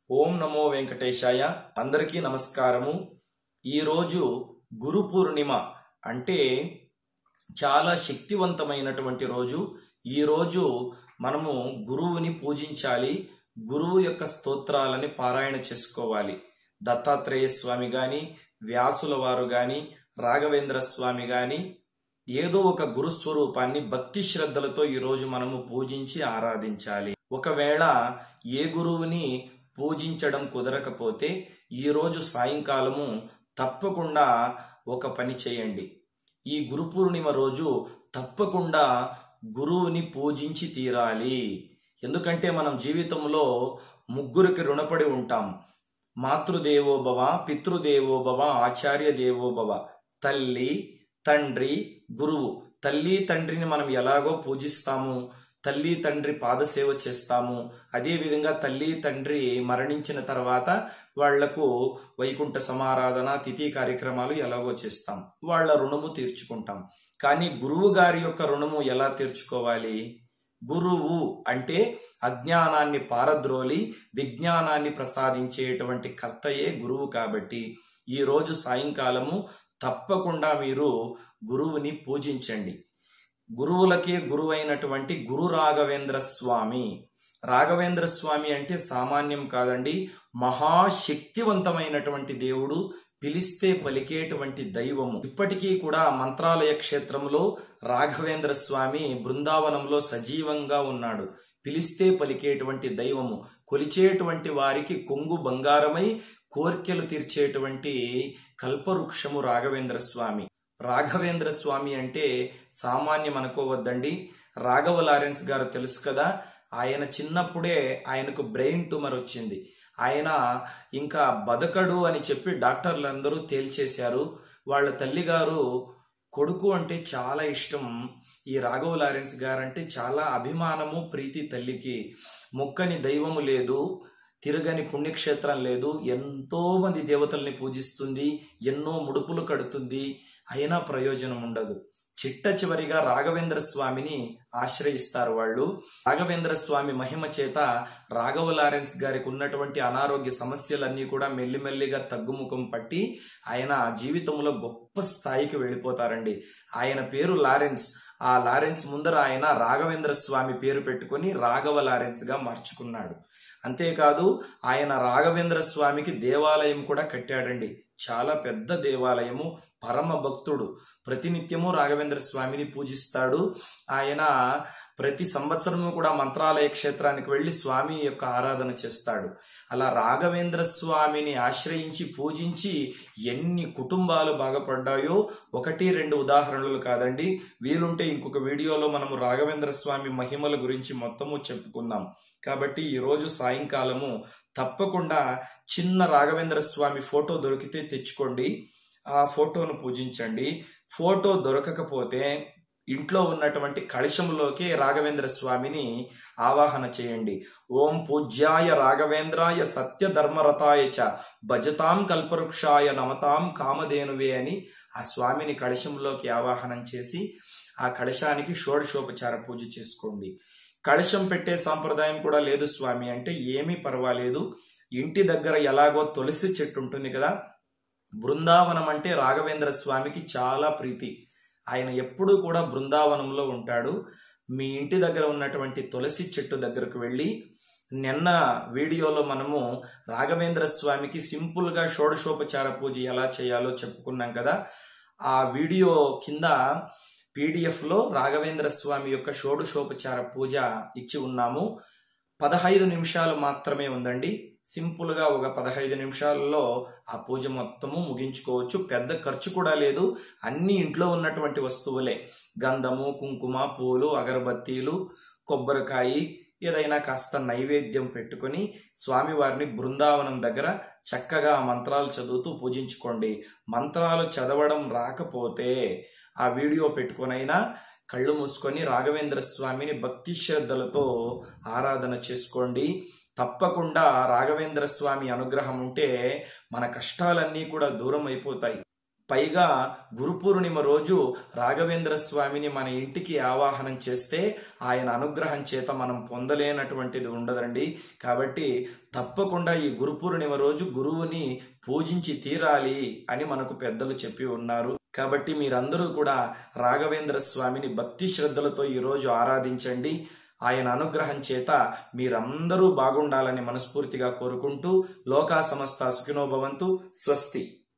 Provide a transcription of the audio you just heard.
ఓం నమో వెంకటేశాయ అందరికీ నమస్కారము ఈరోజు గురు పూర్ణిమ అంటే చాలా శక్తివంతమైనటువంటి రోజు ఈ రోజు మనము గురువుని పూజించాలి గురువు యొక్క స్తోత్రాలని పారాయణ చేసుకోవాలి దత్తాత్రేయ స్వామి గాని వ్యాసుల వారు గాని రాఘవేంద్ర స్వామి గాని ఏదో ఒక గురు స్వరూపాన్ని భక్తి శ్రద్ధలతో ఈరోజు మనము పూజించి ఆరాధించాలి ఒకవేళ ఏ గురువుని పూజించడం కుదరకపోతే ఈరోజు సాయంకాలము తప్పకుండా ఒక పని చేయండి ఈ గురు పూర్ణిమ రోజు తప్పకుండా గురువుని పూజించి తీరాలి ఎందుకంటే మనం జీవితంలో ముగ్గురికి రుణపడి ఉంటాం మాతృదేవోభవ పితృదేవోభవ ఆచార్య దేవోభవ తల్లి తండ్రి గురువు తల్లి తండ్రిని మనం ఎలాగో పూజిస్తాము తల్లి తండ్రి పాదసేవ చేస్తాము అదేవిధంగా తల్లి తండ్రి మరణించిన తర్వాత వాళ్లకు వైకుంఠ సమారాధన తిథి కార్యక్రమాలు ఎలాగో చేస్తాం వాళ్ళ రుణము తీర్చుకుంటాం కానీ గురువు గారి యొక్క రుణము ఎలా తీర్చుకోవాలి గురువు అంటే అజ్ఞానాన్ని పారద్రోలి విజ్ఞానాన్ని ప్రసాదించేటువంటి కర్తయే గురువు కాబట్టి ఈ రోజు సాయంకాలము తప్పకుండా మీరు గురువుని పూజించండి గురువులకే గురువైనటువంటి గురు రాఘవేంద్ర స్వామి రాఘవేంద్ర స్వామి అంటే సామాన్యం కాదండి మహాశక్తివంతమైనటువంటి దేవుడు పిలిస్తే పలికేటువంటి దైవము ఇప్పటికీ కూడా మంత్రాలయ క్షేత్రంలో రాఘవేంద్ర స్వామి బృందావనంలో సజీవంగా ఉన్నాడు పిలిస్తే పలికేటువంటి దైవము కొలిచేటువంటి వారికి కొంగు బంగారమై కోర్కెలు తీర్చేటువంటి కల్పవృక్షము రాఘవేంద్ర స్వామి రాఘవేంద్ర స్వామి అంటే సామాన్యం అనుకోవద్దండి రాఘవ లారెన్స్ గారు తెలుసు కదా ఆయన చిన్నప్పుడే ఆయనకు బ్రెయిన్ ట్యూమర్ వచ్చింది ఆయన ఇంకా బతకడు అని చెప్పి డాక్టర్లందరూ తేల్చేశారు వాళ్ళ తల్లిగారు కొడుకు అంటే చాలా ఇష్టం ఈ రాఘవ లారెన్స్ గారంటే చాలా అభిమానము ప్రీతి తల్లికి మొక్కని దైవము లేదు తిరగని పుణ్యక్షేత్రం లేదు ఎంతో మంది దేవతల్ని పూజిస్తుంది ఎన్నో ముడుపులు కడుతుంది అయినా ప్రయోజనం ఉండదు చిట్ట చివరిగా రాఘవేంద్ర స్వామిని ఆశ్రయిస్తారు వాళ్ళు రాఘవేంద్ర స్వామి మహిమ చేత రాఘవ లారెన్స్ గారికి ఉన్నటువంటి అనారోగ్య సమస్యలన్నీ కూడా మెల్లిమెల్లిగా తగ్గుముఖం పట్టి ఆయన జీవితంలో గొప్ప స్థాయికి వెళ్ళిపోతారండి ఆయన పేరు లారెన్స్ ఆ లారెన్స్ ముందర ఆయన రాఘవేంద్ర స్వామి పేరు పెట్టుకుని రాఘవ లారెన్స్ గా మార్చుకున్నాడు అంతేకాదు ఆయన రాఘవేంద్ర స్వామికి దేవాలయం కూడా కట్టాడండి చాలా పెద్ద దేవాలయము పరమ భక్తుడు ప్రతినిత్యము రాఘవేంద్ర స్వామిని పూజిస్తాడు ఆయన ప్రతి సంవత్సరము కూడా మంత్రాలయ క్షేత్రానికి వెళ్లి స్వామి యొక్క ఆరాధన చేస్తాడు అలా రాఘవేంద్ర స్వామిని ఆశ్రయించి పూజించి ఎన్ని కుటుంబాలు బాగుపడ్డాయో ఒకటి రెండు ఉదాహరణలు కాదండి వీలుంటే ఇంకొక వీడియోలో మనము రాఘవేంద్ర స్వామి మహిమల గురించి మొత్తము చెప్పుకుందాం కాబట్టి ఈరోజు సాయంకాలము తప్పకుండా చిన్న రాఘవేంద్ర స్వామి ఫోటో దొరికితే తెచ్చుకోండి ఆ ఫోటోను పూజించండి ఫోటో దొరకకపోతే ఇంట్లో ఉన్నటువంటి కళశంలోకి రాఘవేంద్ర స్వామిని ఆవాహన చేయండి ఓం పూజ్యాయ రాఘవేంద్రాయ సత్య ధర్మరథాయ చ భజతాం కల్పవృక్షాయ నమతాం కామధేనువే అని ఆ స్వామిని కళశంలోకి ఆవాహనం చేసి ఆ కళశానికి షోడశోపచార పూజ చేసుకోండి కళశం పెట్టే సాంప్రదాయం కూడా లేదు స్వామి అంటే ఏమీ పర్వాలేదు ఇంటి దగ్గర ఎలాగో తులసి చెట్టు ఉంటుంది కదా బృందావనం అంటే రాఘవేంద్ర స్వామికి చాలా ప్రీతి ఆయన ఎప్పుడూ కూడా బృందావనంలో ఉంటాడు మీ ఇంటి దగ్గర ఉన్నటువంటి తులసి చెట్టు దగ్గరకు వెళ్ళి నిన్న వీడియోలో మనము రాఘవేంద్ర స్వామికి సింపుల్గా షోడశోపచార పూజ ఎలా చేయాలో చెప్పుకున్నాం కదా ఆ వీడియో కింద పీడిఎఫ్లో రాఘవేంద్ర స్వామి యొక్క షోడశోపచార పూజ ఇచ్చి ఉన్నాము పదహైదు నిమిషాలు మాత్రమే ఉందండి సింపుల్గా ఒక పదహైదు నిమిషాలలో ఆ పూజ మొత్తము ముగించుకోవచ్చు పెద్ద ఖర్చు కూడా లేదు అన్ని ఇంట్లో ఉన్నటువంటి వస్తువులే గంధము కుంకుమ పూలు అగరబత్తీలు కొబ్బరికాయ ఏదైనా కాస్త నైవేద్యం పెట్టుకుని స్వామివారిని బృందావనం దగ్గర చక్కగా ఆ మంత్రాలు చదువుతూ పూజించుకోండి మంత్రాలు చదవడం రాకపోతే ఆ వీడియో పెట్టుకొనైనా కళ్ళు మూసుకొని రాఘవేంద్ర స్వామిని భక్తి శ్రద్ధలతో ఆరాధన చేసుకోండి తప్పకుండా రాఘవేంద్ర స్వామి అనుగ్రహం ఉంటే మన కష్టాలన్నీ కూడా దూరం అయిపోతాయి పైగా గురు పూర్ణిమ రోజు రాఘవేంద్ర స్వామిని మన ఇంటికి ఆవాహనం చేస్తే ఆయన అనుగ్రహం చేత మనం పొందలేనటువంటిది ఉండదండి కాబట్టి తప్పకుండా ఈ గురు పూర్ణిమ రోజు గురువుని పూజించి తీరాలి అని మనకు పెద్దలు చెప్పి ఉన్నారు కాబట్టి మీరందరూ కూడా రాఘవేంద్ర స్వామిని భక్తి శ్రద్ధలతో ఈరోజు ఆరాధించండి ఆయన అనుగ్రహం చేత మీరందరూ బాగుండాలని మనస్ఫూర్తిగా కోరుకుంటూ లోకా సమస్త సుఖినోభవంతు స్వస్తి